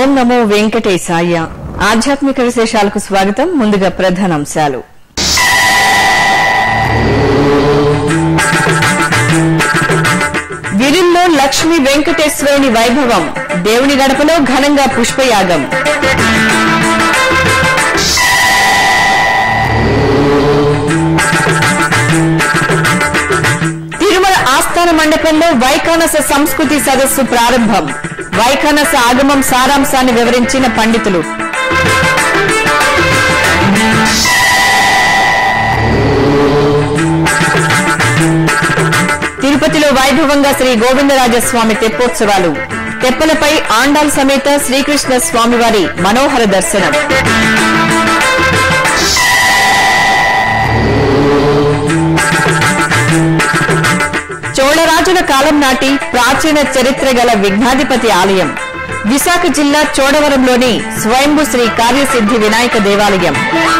ఓం నమో వెంకటేశాయ ఆధ్యాత్మిక విశేషాలకు స్వాగతం ముందుగా ప్రధానాంశాలు గిరిల్లో లక్ష్మీ వెంకటేశ్వరుని వైభవం దేవుని గడపలో ఘనంగా పుష్పయాగం తిరుమల ఆస్థాన మండపంలో వైఖానస సంస్కృతి సదస్సు ప్రారంభం వైఖానస ఆగమం సారాంశాన్ని వివరించిన పండితులు తిరుపతిలో వైభవంగా శ్రీ గోవిందరాజస్వామి తెప్పోత్సవాలు తెప్పలపై ఆండాల్ సమేత శ్రీకృష్ణ స్వామివారి మనోహర దర్శనం చోళరాజుల కాలం నాటి ప్రాచీన చరిత్ర గల విఘ్నాధిపతి ఆలయం విశాఖ జిల్లా చోడవరంలోని స్వయంభు శ్రీ కార్యసిద్ధి వినాయక దేవాలయం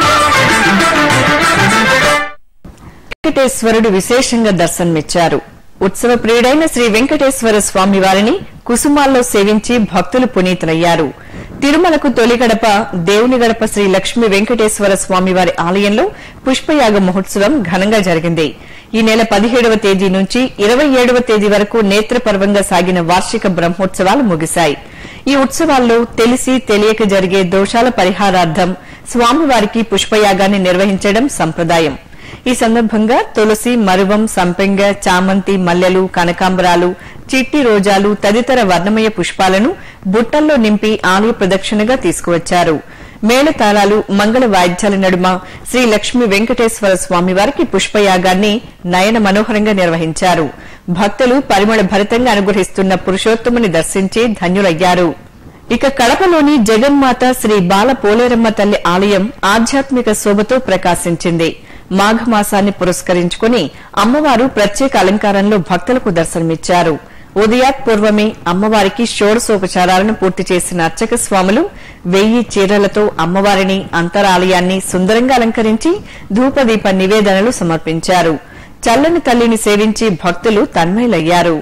వెంకటేశ్వరుడు విశేషంగా దర్శనమిచ్చారు ఉత్సవ ప్రియుడైన శ్రీ వెంకటేశ్వర స్వామి వారిని కుసుమాల్లో సేవించి భక్తులు పునీతులయ్యారు తిరుమలకు తొలి గడప దేవుని గడప శ్రీ లక్ష్మీ వెంకటేశ్వర స్వామి వారి ఆలయంలో పుష్పయాగ మహోత్సవం ఘనంగా జరిగింది ఈ నెల పదిహేడవ తేదీ నుంచి ఇరవై ఏడవ తేదీ వరకు నేత్రపర్వంగా సాగిన వార్షిక బ్రహ్మోత్సవాలు ముగిశాయి ఈ ఉత్సవాల్లో తెలిసి తెలియక జరిగే దోషాల పరిహారార్థం స్వామివారికి పుష్పయాగాన్ని నిర్వహించడం సంప్రదాయం ఈ సందర్భంగా తులసి మరువం సంపెంగ చామంతి మల్లెలు కనకాంబరాలు చిట్టి రోజాలు తదితర వర్ణమయ పుష్పాలను బుట్టల్లో నింపి ఆలయ ప్రదక్షిణగా తీసుకువచ్చారు మేళతాళాలు మంగళ వాయిద్యాల నడుమ శ్రీ లక్ష్మీ వెంకటేశ్వర స్వామివారికి పుష్పయాగాన్ని నయన మనోహరంగా నిర్వహించారు భక్తులు పరిమళ భరితంగా అనుగ్రహిస్తున్న పురుషోత్తముని దర్శించి ధన్యులయ్యారు ఇక కడపలోని జగన్మాత శ్రీ బాల పోలేరమ్మ తల్లి ఆలయం ఆధ్యాత్మిక శోభతో ప్రకాశించింది మాఘమాసాన్ని పురస్కరించుకుని అమ్మవారు ప్రత్యేక అలంకారంలో భక్తులకు దర్శనమిచ్చారు ఉదయాత్పూర్వమే అమ్మవారికి షోడశోపచారాలను పూర్తి చేసిన అర్చక స్వాములు వెయ్యి చీరలతో అమ్మవారిని అంతరాలయాన్ని సుందరంగా అలంకరించి ధూపదీప నివేదనలు సమర్పించారు చల్లని తల్లిని సేవించి భక్తులు తన్మయులయ్యారు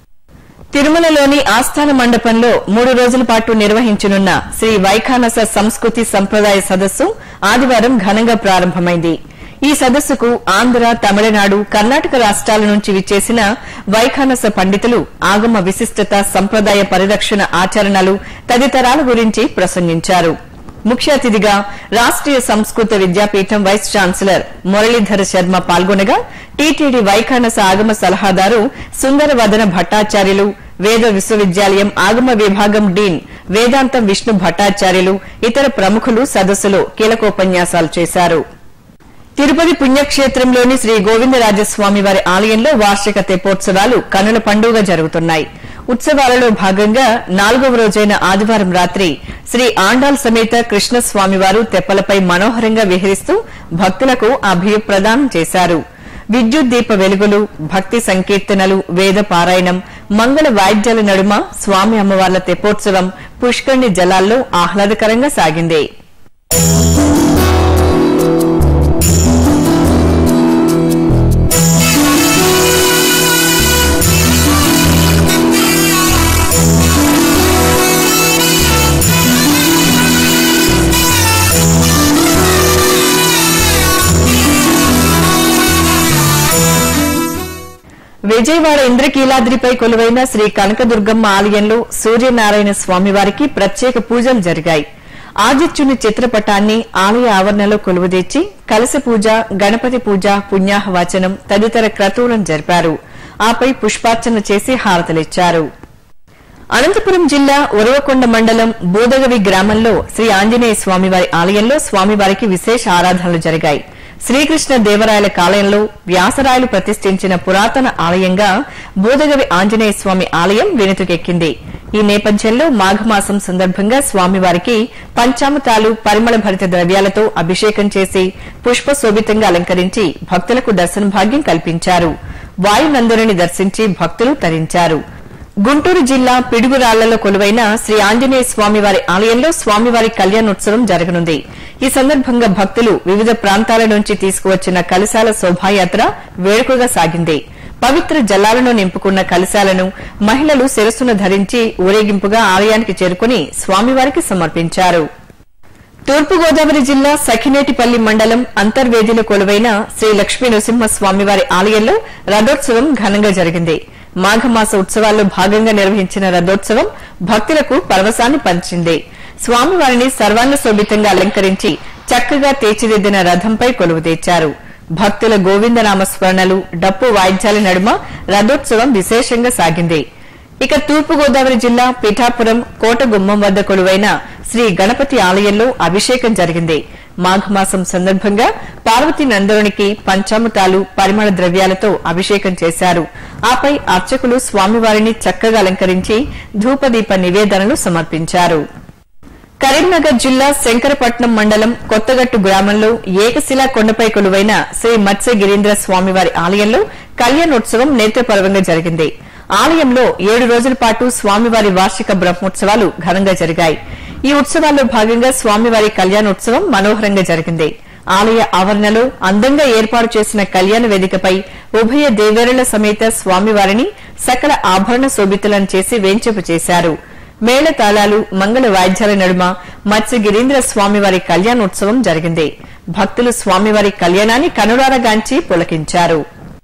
తిరుమలలోని ఆస్థాన మండపంలో మూడు రోజుల పాటు నిర్వహించనున్న శ్రీ వైఖానస సంస్కృతి సంప్రదాయ సదస్సు ఆదివారం ఘనంగా ప్రారంభమైంది ఈ సదస్సుకు ఆంధ్ర తమిళనాడు కర్ణాటక రాష్ట్రాల నుంచి విచ్చేసిన వైఖానస పండితులు ఆగమ విశిష్టత సంప్రదాయ పరిరక్షణ ఆచరణలు తదితరాల గురించి ప్రసంగించారు ముఖ్య అతిథిగా రాష్ట్రీయ సంస్కృత విద్యాపీఠం వైస్ ఛాన్సలర్ మురళీధర శర్మ పాల్గొనగా టీటీడీ వైఖానస ఆగమ సలహాదారు సుందరవదన భట్టాచార్యులు వేద విశ్వవిద్యాలయం ఆగమ విభాగం డీన్ వేదాంతం విష్ణు భట్టాచార్యులు ఇతర ప్రముఖులు సదస్సులో కీలకోపన్యాసాలు చేశారు తిరుపతి పుణ్యక్షేత్రంలోని శ్రీ గోవిందరాజస్వామి వారి ఆలయంలో వార్షిక తెప్పోత్సవాలు కన్నుల పండుగ జరుగుతున్నాయి ఉత్సవాలలో భాగంగా నాలుగవ రోజైన ఆదివారం రాత్రి శ్రీ ఆండాల్ సమేత కృష్ణస్వామివారు తెప్పలపై మనోహరంగా విహరిస్తూ భక్తులకు అభయప్రదానం చేశారు విద్యుత్ దీప వెలుగులు భక్తి సంకీర్తనలు వేద పారాయణం మంగళ వాయిద్యాల నడుమ స్వామి అమ్మవార్ల తెప్పోత్సవం పుష్కర్ణి జలాల్లో ఆహ్లాదకరంగా సాగింది విజయవాడ ఇంద్రకీలాద్రిపై కొలువైన శ్రీ కనకదుర్గమ్మ ఆలయంలో సూర్యనారాయణ స్వామివారికి ప్రత్యేక పూజలు జరిగాయి ఆదిత్యుని చిత్రపటాన్ని ఆలయ ఆవరణలో కొలువుదీర్చి కలశ పూజ గణపతి పూజ పుణ్యాహవచనం తదితర క్రతువులను జరిపారు ఆపై పుష్పార్చన చేసి హారతలిచ్చారు అనంతపురం జిల్లా ఉరవకొండ మండలం బూదగవి గ్రామంలో శ్రీ ఆంజనేయ స్వామివారి ఆలయంలో స్వామివారికి విశేష ఆరాధనలు జరిగాయి శ్రీకృష్ణ దేవరాయల కాలంలో వ్యాసరాయలు ప్రతిష్ఠించిన పురాతన ఆలయంగా బూదగవి ఆంజనేయ స్వామి ఆలయం వెనుతుకెక్కింది ఈ నేపథ్యంలో మాఘమాసం సందర్భంగా స్వామివారికి పంచామృతాలు పరిమళ భరిత ద్రవ్యాలతో అభిషేకం చేసి పుష్ప శోభితంగా అలంకరించి భక్తులకు దర్శన భాగ్యం కల్పించారు వాయునందుని దర్శించి భక్తులు తరించారు గుంటూరు జిల్లా పిడుగురాళ్లలో కొలువైన శ్రీ ఆంజనేయ స్వామివారి ఆలయంలో స్వామివారి కళ్యాణోత్సవం జరగనుంది ఈ సందర్భంగా భక్తులు వివిధ ప్రాంతాల నుంచి తీసుకువచ్చిన కలశాల శోభాయాత్ర వేడుకగా సాగింది పవిత్ర జలాలను నింపుకున్న కలశాలను మహిళలు శిరస్సును ధరించి ఊరేగింపుగా ఆలయానికి చేరుకుని స్వామివారికి సమర్పించారు తూర్పుగోదావరి జిల్లా సఖినేటిపల్లి మండలం అంతర్వేదిలో కొలువైన శ్రీ లక్ష్మీ నృసింహ స్వామివారి ఆలయంలో రథోత్సవం ఘనంగా జరిగింది మాఘమాస ఉత్సవాల్లో భాగంగా నిర్వహించిన రథోత్సవం భక్తులకు పరవశాన్ని పంచింది స్వామివారిని సర్వాంగ శోభితంగా అలంకరించి చక్కగా తీర్చిదిద్దిన రథంపై కొలువు తెచ్చారు భక్తుల గోవిందనామ స్మరణలు డప్పు వాయిద్యాల నడుమ రథోత్సవం విశేషంగా సాగింది ఇక తూర్పుగోదావరి జిల్లా పిఠాపురం కోటగుమ్మం వద్ద కొలువైన శ్రీ గణపతి ఆలయంలో అభిషేకం జరిగింది మాఘమాసం సందర్భంగా పార్వతీ నందరునికి పంచామృతాలు పరిమళ ద్రవ్యాలతో అభిషేకం చేశారు ఆపై అర్చకులు స్వామివారిని చక్కగా అలంకరించి ధూపదీప నివేదనలు సమర్పించారు కరీంనగర్ జిల్లా శంకరపట్నం మండలం కొత్తగట్టు గ్రామంలో ఏకశిలా కొండపై కొలువైన శ్రీ మత్స్య గిరీంద్ర స్వామివారి ఆలయంలో కళ్యాణోత్సవం నేత్రపర్వంగా జరిగింది ఆలయంలో ఏడు రోజుల పాటు స్వామివారి వార్షిక బ్రహ్మోత్సవాలు ఘనంగా జరిగాయి ఈ ఉత్సవాల్లో భాగంగా స్వామివారి కళ్యాణోత్సవం మనోహరంగా జరిగింది ఆలయ ఆవరణలో అందంగా ఏర్పాటు చేసిన కళ్యాణ వేదికపై ఉభయ దేవేరుల సమేత స్వామివారిని సకల ఆభరణ శోభితులను చేసి వేంచేపు చేశారు మేళ తాళాలు మంగళ వాయిద్యాల నడుమ మత్స్య గిరీంద్ర స్వామివారి కళ్యాణోత్సవం జరిగింది భక్తులు స్వామివారి కళ్యాణాన్ని కనురారగాంచి పులకించారు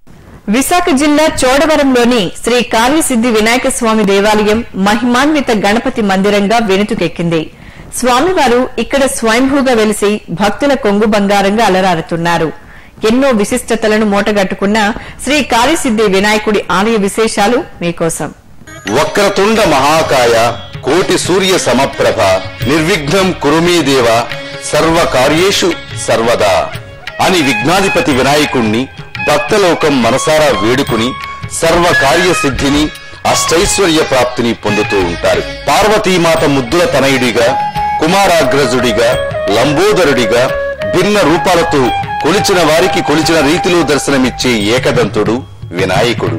విశాఖ జిల్లా చోడవరంలోని శ్రీ కార్యసిద్ది వినాయక స్వామి దేవాలయం మహిమాన్విత గణపతి మందిరంగా వెనుతుకెక్కింది స్వామివారు ఇక్కడ స్వయంభూగా వెలిసి భక్తుల కొంగు బంగారంగా అలరారుతున్నారు ఎన్నో విశిష్టతలను మూటగట్టుకున్న శ్రీ కార్యసిద్ది వినాయకుడి ఆలయ విశేషాలు మీకోసం వక్రతుండ మహాకాయ కోటి సూర్య సమప్రభ నిర్విఘ్నం కురుమీ దేవ సర్వ కార్యేషు సర్వదా అని విఘ్నాధిపతి వినాయకుణ్ణి భక్తలోకం మనసారా వేడుకుని సర్వ కార్యసిద్ధిని అష్టైశ్వర్య ప్రాప్తిని పొందుతూ ఉంటారు పార్వతీమాత ముద్దుల తనయుడిగా కుమారాగ్రజుడిగా లంబోదరుడిగా భిన్న రూపాలతో కొలిచిన వారికి కొలిచిన రీతిలో దర్శనమిచ్చే ఏకదంతుడు వినాయకుడు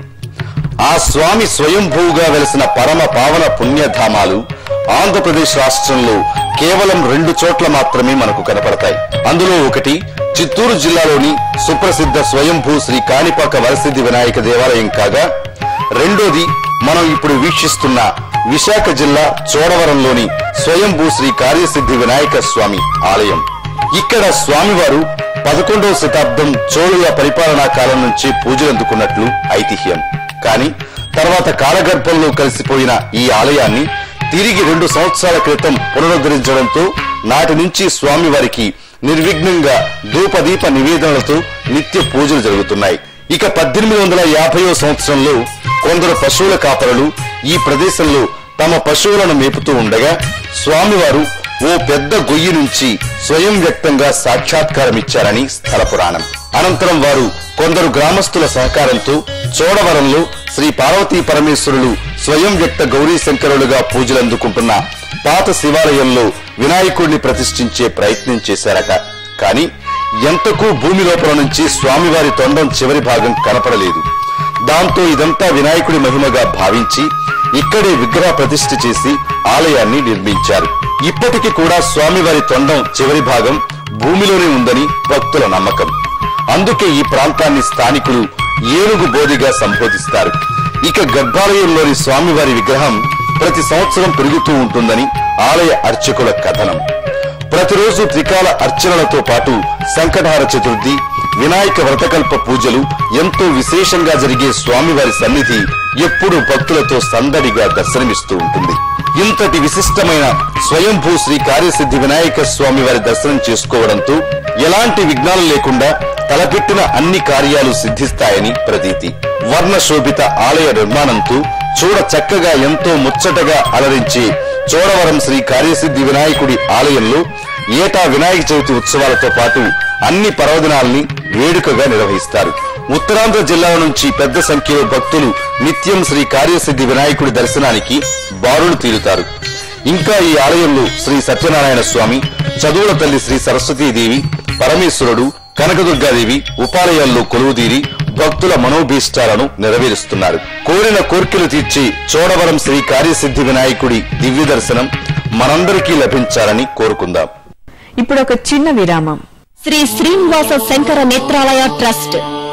ఆ స్వామి స్వయంభూగా వెలసిన పరమ పావన పుణ్యధామాలు ఆంధ్రప్రదేశ్ రాష్ట్రంలో కేవలం రెండు చోట్ల మాత్రమే మనకు కనపడతాయి అందులో ఒకటి చిత్తూరు జిల్లాలోని సుప్రసిద్ధ స్వయంభూ శ్రీ కాణిపాక వరసిద్ధి వినాయక దేవాలయం కాగా రెండోది మనం ఇప్పుడు వీక్షిస్తున్న విశాఖ జిల్లా చోడవరంలోని స్వయంభూ శ్రీ కార్యసిద్ధి వినాయక స్వామి ఆలయం ఇక్కడ స్వామివారు పదకొండవ శతాబ్దం చోళుల పరిపాలనా కాలం నుంచి పూజలందుకున్నట్లు ఐతిహ్యం కానీ తర్వాత కాలగర్భంలో కలిసిపోయిన ఈ ఆలయాన్ని తిరిగి రెండు సంవత్సరాల క్రితం పునరుద్ధరించడంతో నాటి నుంచి స్వామివారికి నిర్విఘ్నంగా ధూపదీప నివేదనలతో నిత్య పూజలు జరుగుతున్నాయి ఇక పద్దెనిమిది వందల యాభైవ సంవత్సరంలో కొందరు పశువుల కాపరులు ఈ ప్రదేశంలో తమ పశువులను మేపుతూ ఉండగా స్వామివారు ఓ పెద్ద గొయ్యి నుంచి స్వయం వ్యక్తంగా సాక్షాత్కారమిచ్చారని స్థల పురాణం అనంతరం వారు కొందరు గ్రామస్తుల సహకారంతో చోడవరంలో శ్రీ పార్వతీ పరమేశ్వరులు స్వయం వ్యక్త గౌరీ శంకరులుగా పూజలందుకుంటున్న పాత శివాలయంలో వినాయకుడిని ప్రతిష్ఠించే ప్రయత్నం చేశారట కాని ఎంతకు భూమి లోపల నుంచి స్వామివారి తొండం చివరి భాగం కనపడలేదు దాంతో ఇదంతా వినాయకుడి మహిమగా భావించి ఇక్కడే విగ్రహ ప్రతిష్ఠ చేసి ఆలయాన్ని నిర్మించారు ఇప్పటికి కూడా స్వామివారి తొండం చివరి భాగం భూమిలోనే ఉందని భక్తుల నమ్మకం అందుకే ఈ ప్రాంతాన్ని స్థానికులు ఏనుగు బోధిగా సంబోధిస్తారు ఇక గర్భాలయంలోని స్వామివారి విగ్రహం ప్రతి సంవత్సరం పెరుగుతూ ఉంటుందని ఆలయ అర్చకుల కథనం ప్రతిరోజు త్రికాల అర్చనలతో పాటు సంకటహార చతుర్థి వినాయక వ్రతకల్ప పూజలు ఎంతో విశేషంగా జరిగే స్వామివారి సన్నిధి ఎప్పుడూ భక్తులతో సందడిగా దర్శనమిస్తూ ఉంటుంది ఇంతటి విశిష్టమైన స్వయంభూ శ్రీ కార్యసిద్ధి వినాయక స్వామి వారి దర్శనం చేసుకోవడంతో ఎలాంటి విఘ్నాలు లేకుండా తలపెట్టిన అన్ని కార్యాలు సిద్ధిస్తాయని ప్రతీతి వర్ణ శోభిత ఆలయ నిర్మాణంతో చూడ చక్కగా ఎంతో ముచ్చటగా అలరించే చోడవరం శ్రీ కార్యసిద్ధి వినాయకుడి ఆలయంలో ఏటా వినాయక చవితి ఉత్సవాలతో పాటు అన్ని పర్వదినాల్ని వేడుకగా నిర్వహిస్తారు ఉత్తరాంధ్ర జిల్లాల నుంచి పెద్ద సంఖ్యలో భక్తులు నిత్యం శ్రీ కార్యసిద్ధి వినాయకుడి దర్శనానికి బారులు తీరుతారు ఇంకా ఈ ఆలయంలో శ్రీ సత్యనారాయణ స్వామి చదువుల తల్లి శ్రీ సరస్వతీదేవి పరమేశ్వరుడు కనకదుర్గాదేవి ఉపాలయాల్లో కొలువుదీరి భక్తుల మనోభీష్టాలను నెరవేరుస్తున్నారు కోరిన కోర్కెలు తీర్చి చోడవరం శ్రీ కార్యసిద్ధి వినాయకుడి దివ్య దర్శనం మనందరికీ లభించాలని కోరుకుందాం ఇప్పుడు ఒక చిన్న విరామం శ్రీ శ్రీనివాస శంకర నేత్రాలయ ట్రస్ట్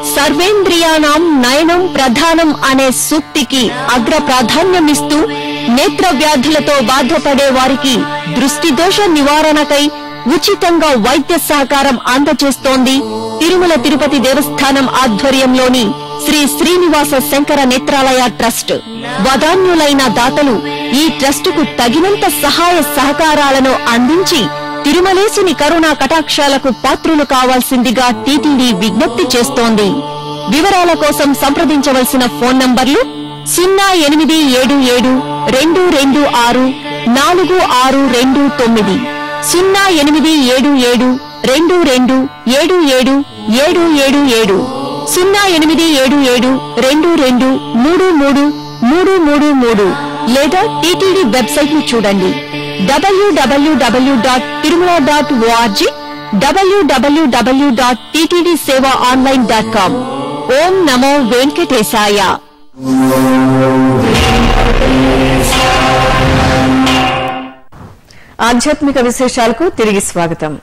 సర్వేంద్రియాణం నయనం ప్రధానం అనే సూక్తికి అగ్ర ప్రాధాన్యమిస్తూ నేత్ర వ్యాధులతో బాధపడే వారికి దృష్టి దోష నివారణకై ఉచితంగా వైద్య సహకారం అందజేస్తోంది తిరుమల తిరుపతి దేవస్థానం ఆధ్వర్యంలోని శ్రీ శ్రీనివాస శంకర నేత్రాలయ ట్రస్ట్ వదాన్యులైన దాతలు ఈ ట్రస్టుకు తగినంత సహాయ సహకారాలను అందించి తిరుమలేసుని కరుణా కటాక్షాలకు పాత్రులు కావాల్సిందిగా టీటీడీ విజ్ఞప్తి చేస్తోంది వివరాల కోసం సంప్రదించవలసిన ఫోన్ నంబర్లు సున్నా ఎనిమిది ఏడు ఏడు రెండు రెండు ఆరు నాలుగు ఆరు రెండు తొమ్మిది సున్నా ఎనిమిది ఏడు ఏడు రెండు రెండు ఏడు ఏడు ఏడు ఏడు ఏడు సున్నా ఎనిమిది ఏడు ఏడు రెండు రెండు మూడు మూడు మూడు మూడు మూడు లేదా టీటీడీ వెబ్సైట్ ను చూడండి WWW dot Tirumala dot ORG WWW dot TTD seva online dot com ఓం నమో వెంకటేశాయ ఆధ్యాత్మిక విశేషాలకు తిరిగి స్వాగతం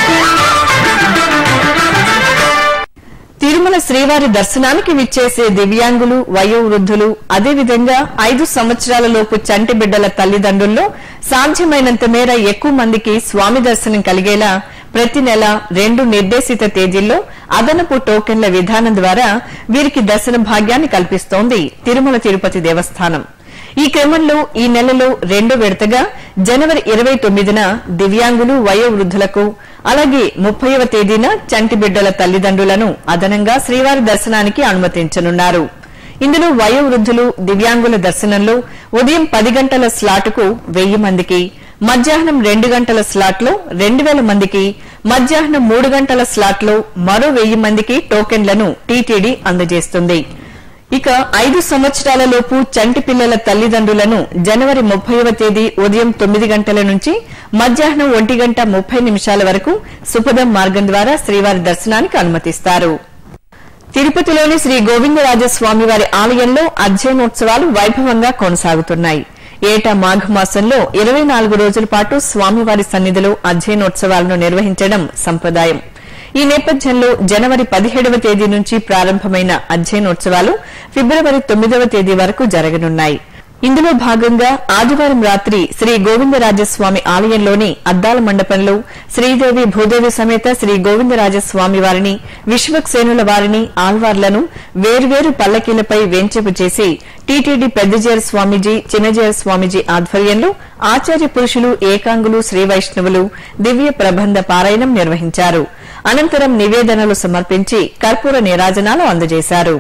తిరుమల శ్రీవారి దర్శనానికి విచ్చేసే దివ్యాంగులు వయోవృద్ధులు అదేవిధంగా ఐదు సంవత్సరాల లోపు చంటి బిడ్డల తల్లిదండ్రుల్లో సాధ్యమైనంత మేర ఎక్కువ మందికి స్వామి దర్శనం కలిగేలా ప్రతి నెల రెండు నిర్దేశిత తేదీల్లో అదనపు టోకెన్ల విధానం ద్వారా వీరికి దర్శన భాగ్యాన్ని కల్పిస్తోంది తిరుమల తిరుపతి దేవస్థానం ఈ క్రమంలో ఈ నెలలో రెండో విడతగా జనవరి ఇరవై తొమ్మిదిన దివ్యాంగులు వయోవృద్ధులకు అలాగే ముప్పైవ తేదీన చంటి బిడ్డల తల్లిదండ్రులను అదనంగా శ్రీవారి దర్శనానికి అనుమతించనున్నారు ఇందులో వయోవృద్ధులు దివ్యాంగుల దర్శనంలో ఉదయం పది గంటల స్లాటుకు వెయ్యి మందికి మధ్యాహ్నం రెండు గంటల స్లాట్లో రెండు వేల మందికి మధ్యాహ్నం మూడు గంటల స్లాట్లో మరో వెయ్యి మందికి టోకెన్లను టీటీడీ అందజేస్తుంది ఇక ఐదు సంవత్సరాల లోపు చంటి పిల్లల తల్లిదండ్రులను జనవరి ముప్పైవ తేదీ ఉదయం తొమ్మిది గంటల నుంచి మధ్యాహ్నం ఒంటి గంట ముప్పై నిమిషాల వరకు సుపదం మార్గం ద్వారా శ్రీవారి దర్శనానికి అనుమతిస్తారు తిరుపతిలోని శ్రీ గోవిందరాజస్వామి వారి ఆలయంలో అధ్యయనోత్సవాలు వైభవంగా కొనసాగుతున్నాయి ఏటా మాఘమాసంలో ఇరవై నాలుగు రోజుల పాటు స్వామివారి సన్నిధిలో అధ్యయనోత్సవాలను నిర్వహించడం సంప్రదాయం ఈ నేపథ్యంలో జనవరి పదిహేడవ తేదీ నుంచి ప్రారంభమైన అధ్యయనోత్సవాలు ఫిబ్రవరి తొమ్మిదవ తేదీ వరకు జరగనున్నాయి ఇందులో భాగంగా ఆదివారం రాత్రి శ్రీ గోవిందరాజస్వామి ఆలయంలోని అద్దాల మండపంలో శ్రీదేవి భూదేవి సమేత శ్రీ గోవిందరాజస్వామి వారిని విశ్వక్సేనుల వారిని ఆల్వార్లను వేర్వేరు పల్లకీలపై వేంచెపు చేసి టీటీడీ పెద్దజేర స్వామీజీ చిన్నజేర స్వామీజీ ఆధ్వర్యంలో ఆచార్య పురుషులు ఏకాంగులు శ్రీ వైష్ణవులు దివ్య ప్రబంధ పారాయణం నిర్వహించారు అనంతరం నివేదనలు సమర్పించి కర్పూర నీరాజనాలు అందజేశారు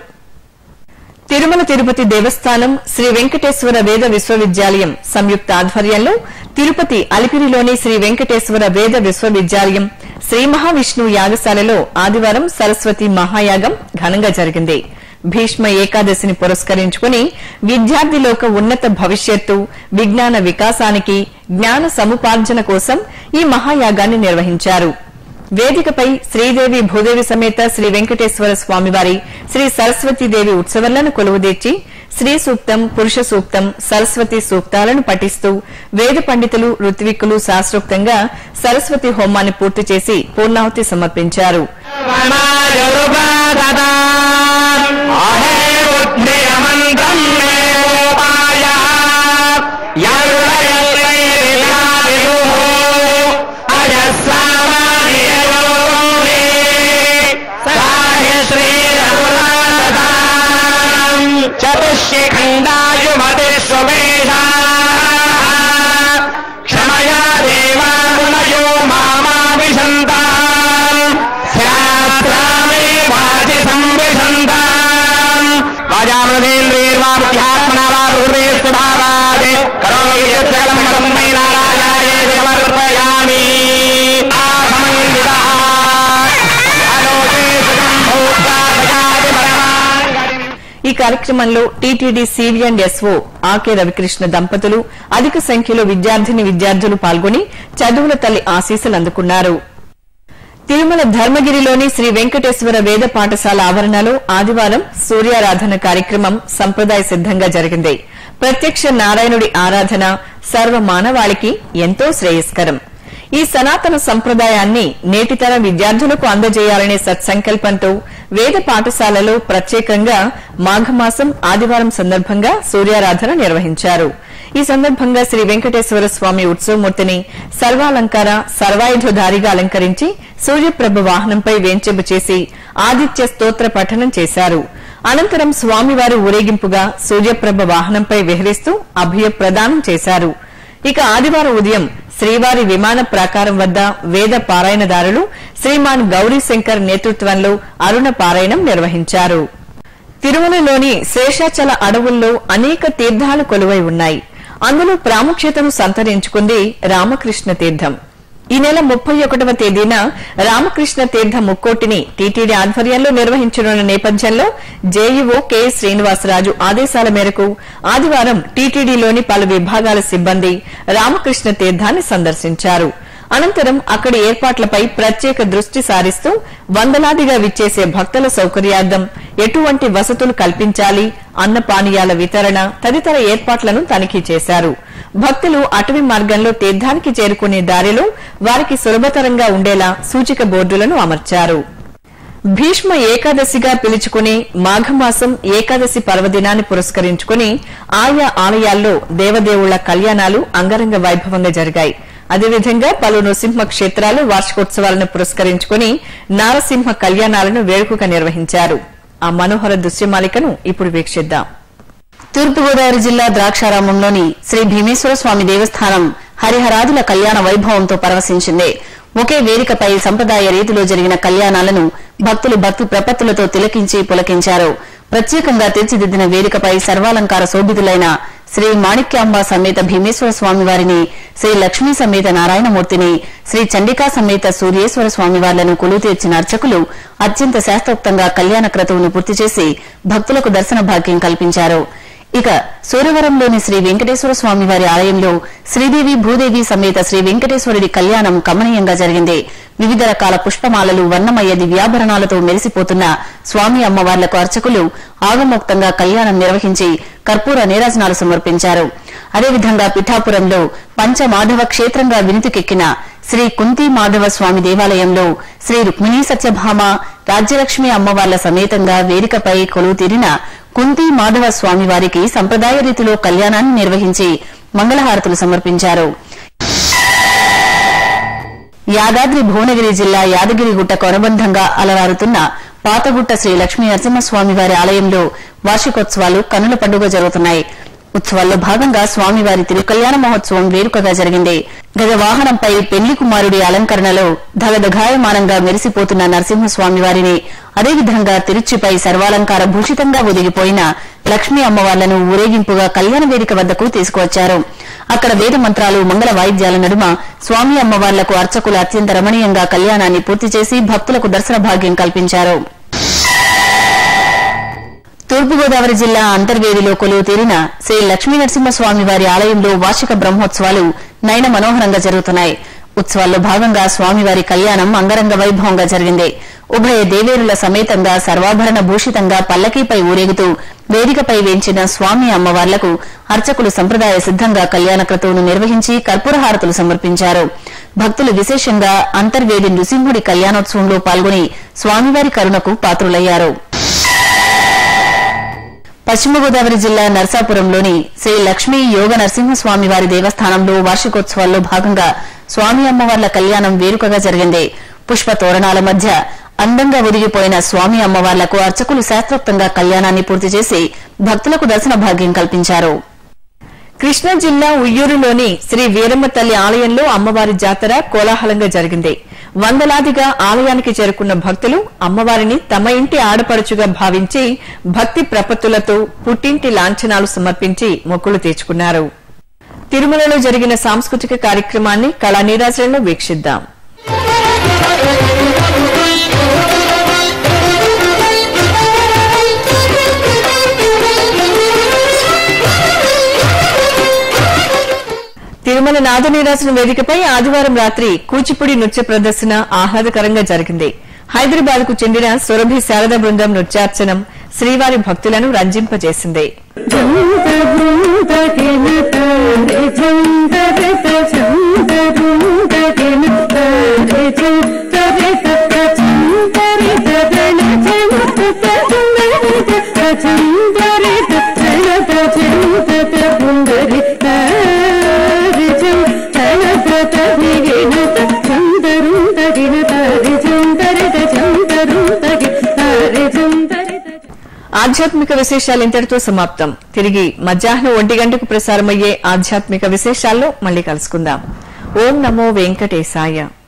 తిరుమల తిరుపతి దేవస్థానం శ్రీ వెంకటేశ్వర వేద విశ్వవిద్యాలయం సంయుక్త ఆధ్వర్యంలో తిరుపతి అలిపిరిలోని శ్రీ వెంకటేశ్వర వేద విశ్వవిద్యాలయం శ్రీ మహావిష్ణువు యాగశాలలో ఆదివారం సరస్వతి మహాయాగం ఘనంగా జరిగింది భీష్మ ఏకాదశిని పురస్కరించుకుని విద్యార్థి లోక ఉన్నత భవిష్యత్తు విజ్ఞాన వికాసానికి జ్ఞాన సముపార్జన కోసం ఈ మహాయాగాన్ని నిర్వహించారు వేదికపై శ్రీదేవి భూదేవి సమేత శ్రీ వెంకటేశ్వర స్వామివారి శ్రీ సరస్వతీదేవి ఉత్సవాలను కొలువుదీర్చి శ్రీ సూక్తం పురుష సూక్తం సరస్వతి సూక్తాలను పఠిస్తూ వేద పండితులు ఋత్విక్కులు శాస్త్రోక్తంగా సరస్వతి హోమాన్ని పూర్తి చేసి పూర్ణాహుతి సమర్పించారు చతుష్ఖండాయుమతి స్వమేధా క్షమయా దేవామునయో మామాభిషంతాం శాస్త్రామే వాచి సంవిషంతాం వాజామృతేంద్రియర్వా బుద్ధ్యాత్మనా వా హృదయస్వభావాద్ కరోమి యత్సకలం మదమ్మై నారాయణాయ సమర్పయామి ఆసమండితః ఆలోకే సుఖం భూత్వా భజాతి పరమాంగతిం ఈ కార్యక్రమంలో TTD CV and SO A K Ravikrishna దంపతులు అధిక సంఖ్యలో విద్యార్థిని విద్యార్థులు పాల్గొని చదువుల తల్లి ఆశీస్సులు అందుకున్నారు తిరుమల ధర్మగిరిలోని శ్రీ వెంకటేశ్వర వేద పాఠశాల ఆవరణలో ఆదివారం సూర్యారాధన కార్యక్రమం సంప్రదాయ సిద్దంగా జరిగింది ప్రత్యక్ష నారాయణుడి ఆరాధన సర్వ మానవాళికి ఎంతో శ్రేయస్కరం ఈ సనాతన సంప్రదాయాన్ని నేటితరం విద్యార్థులకు అందజేయాలనే సత్సంకల్పంతో వేద పాఠశాలలో ప్రత్యేకంగా మాఘమాసం ఆదివారం సందర్భంగా సూర్యారాధన నిర్వహించారు ఈ సందర్భంగా శ్రీ వెంకటేశ్వర స్వామి ఉత్సవమూర్తిని సర్వాలంకార సర్వాయుధధారిగా అలంకరించి సూర్యప్రభ వాహనంపై వేంచెంపు చేసి ఆదిత్య స్తోత్ర పఠనం చేశారు అనంతరం స్వామివారు ఊరేగింపుగా సూర్యప్రభ వాహనంపై విహరిస్తూ అభయ ప్రదానం చేశారు ఇక ఆదివారం ఉదయం శ్రీవారి విమాన ప్రాకారం వద్ద వేద పారాయణదారులు శ్రీమాన్ గౌరీశంకర్ నేతృత్వంలో అరుణ పారాయణం నిర్వహించారు తిరుమలలోని శేషాచల అడవుల్లో అనేక తీర్థాలు కొలువై ఉన్నాయి అందులో ప్రాముఖ్యతను సంతరించుకుంది రామకృష్ణ తీర్థం ఈ నెల ముప్పై ఒకటవ తేదీన రామకృష్ణ తీర్థ ముక్కోటిని టీటీడీ ఆధ్వర్యంలో నిర్వహించనున్న నేపథ్యంలో జేఈఓ కె శ్రీనివాసరాజు ఆదేశాల మేరకు ఆదివారం టీటీడీలోని పలు విభాగాల సిబ్బంది రామకృష్ణ తీర్థాన్ని సందర్శించారు అనంతరం అక్కడి ఏర్పాట్లపై ప్రత్యేక దృష్టి సారిస్తూ వందలాదిగా విచ్చేసే భక్తుల సౌకర్యార్థం ఎటువంటి వసతులు కల్పించాలి అన్నపానీయాల వితరణ తదితర ఏర్పాట్లను తనిఖీ చేశారు భక్తులు అటవీ మార్గంలో తీర్థానికి చేరుకునే దారిలో వారికి సులభతరంగా ఉండేలా సూచిక బోర్డులను అమర్చారు భీష్మ ఏకాదశిగా పిలుచుకుని మాఘమాసం ఏకాదశి పర్వదినాన్ని పురస్కరించుకుని ఆయా ఆలయాల్లో దేవదేవుళ్ల కళ్యాణాలు అంగరంగ వైభవంగా జరిగాయి అదేవిధంగా పలు నృసింహ క్షేత్రాలు వార్షికోత్సవాలను పురస్కరించుకుని నారసింహ కళ్యాణాలను వేడుకగా నిర్వహించారు ఆ మనోహర దృశ్యమాలికను ఇప్పుడు వీక్షిద్దాం తూర్పుగోదావరి జిల్లా ద్రాక్షారామంలోని శ్రీ భీమేశ్వర స్వామి దేవస్థానం హరిహరాదుల కళ్యాణ వైభవంతో పరవశించింది ఒకే వేదికపై సంప్రదాయ రీతిలో జరిగిన కళ్యాణాలను భక్తులు భక్తి ప్రపత్తులతో తిలకించి పులకించారు ప్రత్యేకంగా తీర్చిదిద్దిన వేదికపై సర్వాలంకార శోభితులైన శ్రీ మాణిక్యాంబ సమేత భీమేశ్వర స్వామి వారిని శ్రీ లక్ష్మీ సమేత నారాయణమూర్తిని శ్రీ చండికా సమేత సూర్యేశ్వర స్వామి వార్లను కొలువు తీర్చిన అర్చకులు అత్యంత శాస్త్రోక్తంగా కళ్యాణ క్రతువును పూర్తి చేసి భక్తులకు దర్శన భాగ్యం కల్పించారు ఇక సూర్యవరంలోని శ్రీ వెంకటేశ్వర స్వామి వారి ఆలయంలో శ్రీదేవి భూదేవి సమేత శ్రీ వెంకటేశ్వరుడి కళ్యాణం కమనీయంగా జరిగింది వివిధ రకాల పుష్పమాలలు వర్ణమయ్య దివ్యాభరణాలతో మెరిసిపోతున్న స్వామి అమ్మవార్లకు అర్చకులు ఆగమోక్తంగా కళ్యాణం నిర్వహించి కర్పూర నీరాజనాలు సమర్పించారు అదేవిధంగా పిఠాపురంలో పంచమాధవ క్షేత్రంగా వినుతికెక్కిన శ్రీ కుంతి మాధవ స్వామి దేవాలయంలో శ్రీ రుక్మిణీ సత్యభామ రాజ్యలక్ష్మి అమ్మవార్ల సమేతంగా వేదికపై కొలువు తీరిన కుంతి మాధవ స్వామి వారికి సంప్రదాయ రీతిలో కళ్యాణాన్ని నిర్వహించి మంగళహారతులు సమర్పించారు యాదాద్రి భువనగిరి జిల్లా యాదగిరిగుట్టకు అనుబంధంగా అలరారుతున్న పాతగుట్ట శ్రీ లక్ష్మీ నరసింహస్వామి వారి ఆలయంలో వార్షికోత్సవాలు కన్నుల పండుగ జరుగుతున్నాయి ఉత్సవాల్లో భాగంగా స్వామివారి తిరుకల్యాణ మహోత్సవం వేడుకగా జరిగింది గజ వాహనంపై పెళ్లి కుమారుడి అలంకరణలో ధగధగాయమానంగా మెరిసిపోతున్న నరసింహస్వామి వారిని అదేవిధంగా తిరుచిపై సర్వాలంకార భూషితంగా ఒదిగిపోయిన లక్ష్మీ అమ్మవార్లను ఊరేగింపుగా కళ్యాణ వేదిక వద్దకు తీసుకువచ్చారు అక్కడ వేద మంత్రాలు మంగళ వాయిద్యాల నడుమ స్వామి అమ్మవార్లకు అర్చకులు అత్యంత రమణీయంగా కళ్యాణాన్ని పూర్తి చేసి భక్తులకు దర్శన భాగ్యం కల్పించారు తూర్పుగోదావరి జిల్లా అంతర్వేదిలో కొలువు తీరిన శ్రీ లక్ష్మీ నరసింహస్వామి వారి ఆలయంలో వార్షిక బ్రహ్మోత్సవాలు నయన మనోహరంగా జరుగుతున్నాయి ఉత్సవాల్లో భాగంగా స్వామివారి కళ్యాణం అంగరంగ వైభవంగా జరిగింది ఉభయ దేవేరుల సమేతంగా సర్వాభరణ భూషితంగా పల్లకీపై ఊరేగుతూ వేదికపై వేంచిన స్వామి అమ్మవార్లకు అర్చకులు సంప్రదాయ సిద్దంగా కళ్యాణ క్రతువును నిర్వహించి కర్పూరహారతులు సమర్పించారు భక్తులు విశేషంగా అంతర్వేది నృసింహుడి కళ్యాణోత్సవంలో పాల్గొని స్వామివారి కరుణకు పాత్రులయ్యారు పశ్చిమ గోదావరి జిల్లా నర్సాపురంలోని శ్రీ లక్ష్మీ యోగ నరసింహస్వామి వారి దేవస్థానంలో వార్షికోత్సవాల్లో భాగంగా స్వామి అమ్మవార్ల కళ్యాణం వేడుకగా జరిగింది పుష్ప తోరణాల మధ్య అందంగా ఒదిగిపోయిన స్వామి అమ్మవార్లకు అర్చకులు శాస్త్రోక్తంగా కళ్యాణాన్ని పూర్తి చేసి భక్తులకు దర్శన భాగ్యం కల్పించారు కృష్ణా జిల్లా ఉయ్యూరులోని శ్రీ వీరమ్మ తల్లి ఆలయంలో అమ్మవారి జాతర కోలాహలంగా జరిగింది వందలాదిగా ఆలయానికి చేరుకున్న భక్తులు అమ్మవారిని తమ ఇంటి ఆడపడుచుగా భావించి భక్తి ప్రపత్తులతో పుట్టింటి లాంఛనాలు సమర్పించి మొక్కులు తీర్చుకున్నారు తిరుమలలో జరిగిన సాంస్కృతిక కార్యక్రమాన్ని కళా నీరాజనలో వీక్షిద్దాం తిరుమల నాదనీరాజన వేదికపై ఆదివారం రాత్రి కూచిపూడి నృత్య ప్రదర్శన ఆహ్లాదకరంగా జరిగింది హైదరాబాద్ కు చెందిన సురభి శారద బృందం నృత్యార్చనం శ్రీవారి భక్తులను రంజింపజేసింది ఛందరిత చందరిత చలత చందత పుందరిత రిజం చలత దిగినత చందరు తగినత రిజం దరిత చందరు తగి రిజం దరిత ఆధ్యాత్మిక విశేషాలు ఇంతటితో సమాప్తం తిరిగి మధ్యాహ్నం ఒంటి గంటకు ప్రసారమయ్యే ఆధ్యాత్మిక విశేషాల్లో మళ్ళీ కలుసుకుందాం ఓం నమో వెంకటేశాయ